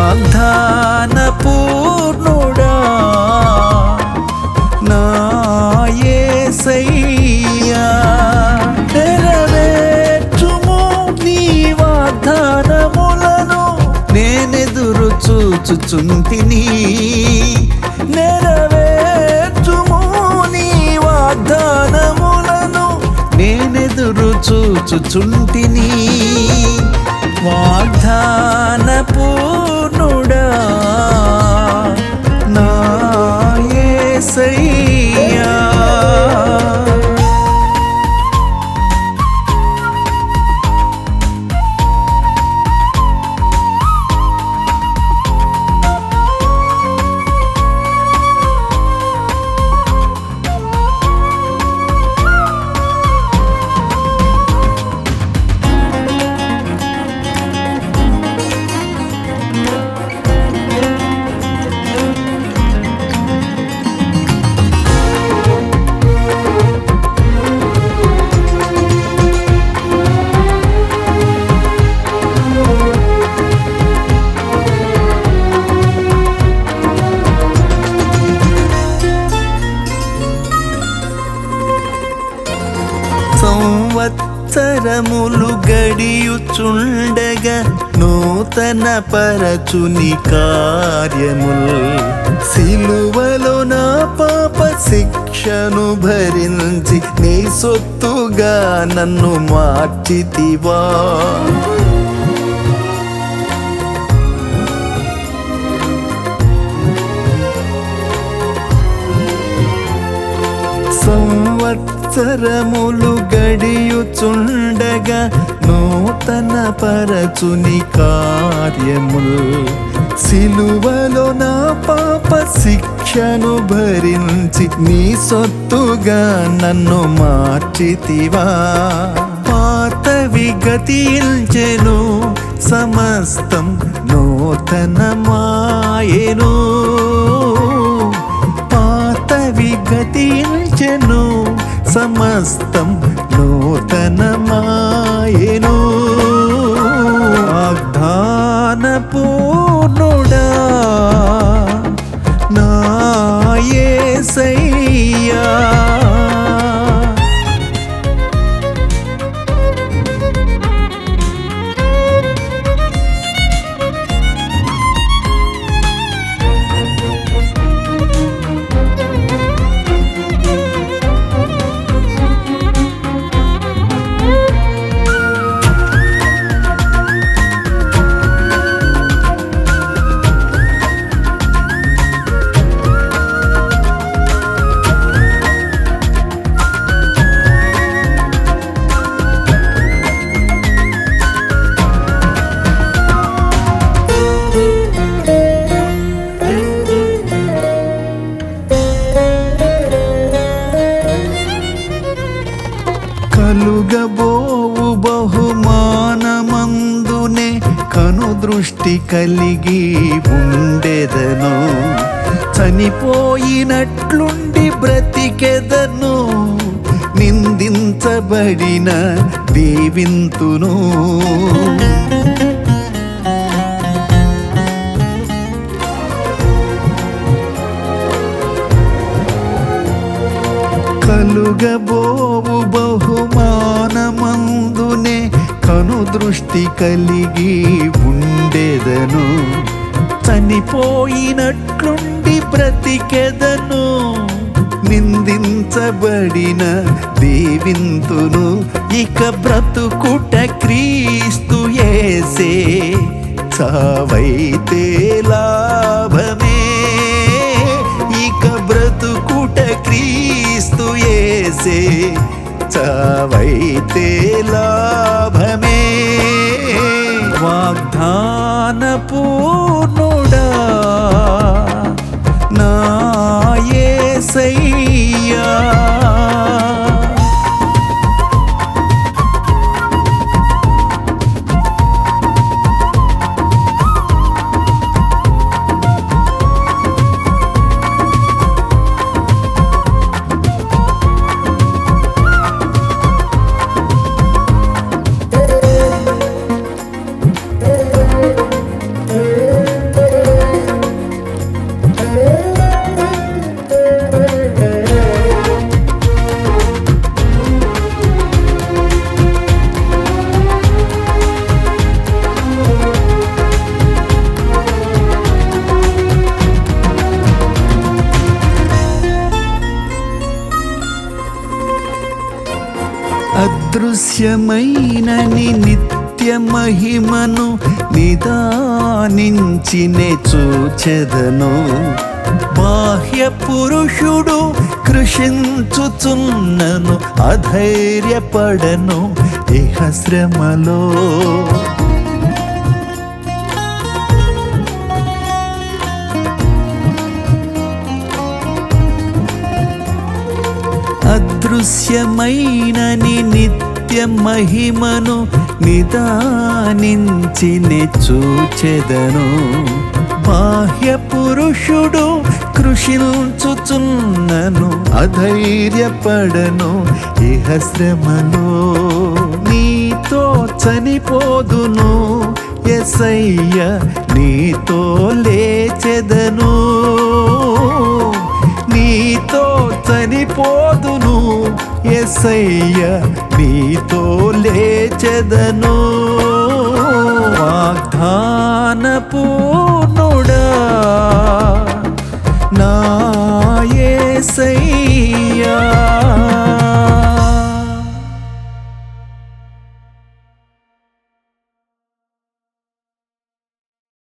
వాగ్దాన పూర్ణుడా నా యేసయ్యా నెరవేర్చుము నీ వాగ్దానములను నేనెదురు చూచుచుంటిని నెరవేర్చుము నీ వాగ్దానములను నేనెదురు చూచుచుంటిని వాగ్దాన పూర్ణుడా నా యేసయ్యా సంవత్సరములు గడియుచుండగా నూతన పరచుని కార్యముల్ సిలువలో నా పాప శిక్షను భరించి నీ సొత్తుగా నన్ను మార్చితివా సంవత్సరములు గడియుచుండగా నూతన పరచుని కార్యముల్ సిలువలో నా పాప శిక్షను భరించి నీ సొత్తుగా నన్ను మార్చితివా పాతవి గతించెను సమస్తం నూతనమాయెను పాతవి గతించెను సమస్తం నూతనమాయెను వాగ్దాన పూర్ణుడా నా యేసయ్యా కలుగబోవు బహుమానమందునే కను దృష్టి కలిగి ఉండెదను చనిపోయినట్లుండి బ్రతికెదను నిందించబడిన దీవింతును కలుగబోవు బహుమానమందునే కను దృష్టి కలిగి ఉండేదను చనిపోయినట్లుండి బ్రతికెదను నిందించబడిన దీవింతును ఇక బ్రతుకుట క్రీస్తు ఏసే చావైతే లాభమే ఇక బ్రతుకుట క్రీస్తు ఏసే చావైతే లాభమే వాగ్దాన పూర్ణుడా నా యేసయ్యా అదృశ్యమైనని నిత్య మహిమను నిదానించినే చూచెదను బాహ్య పురుషుడు కృషించుచున్నను అధైర్యపడను ఇహ శ్రమలో అదృశ్యమైనని నిత్య మహిమను నిదానించిని చూచెదను బాహ్య పురుషుడు కృషించుచున్నను అధైర్యపడను ఇహ శ్రమలో నీతో చనిపోదును ఎసయ్య నీతో లేచెదను నీతో చనిపోదును ఎసయ్య నీతో లేచెదను వాగ్దానపు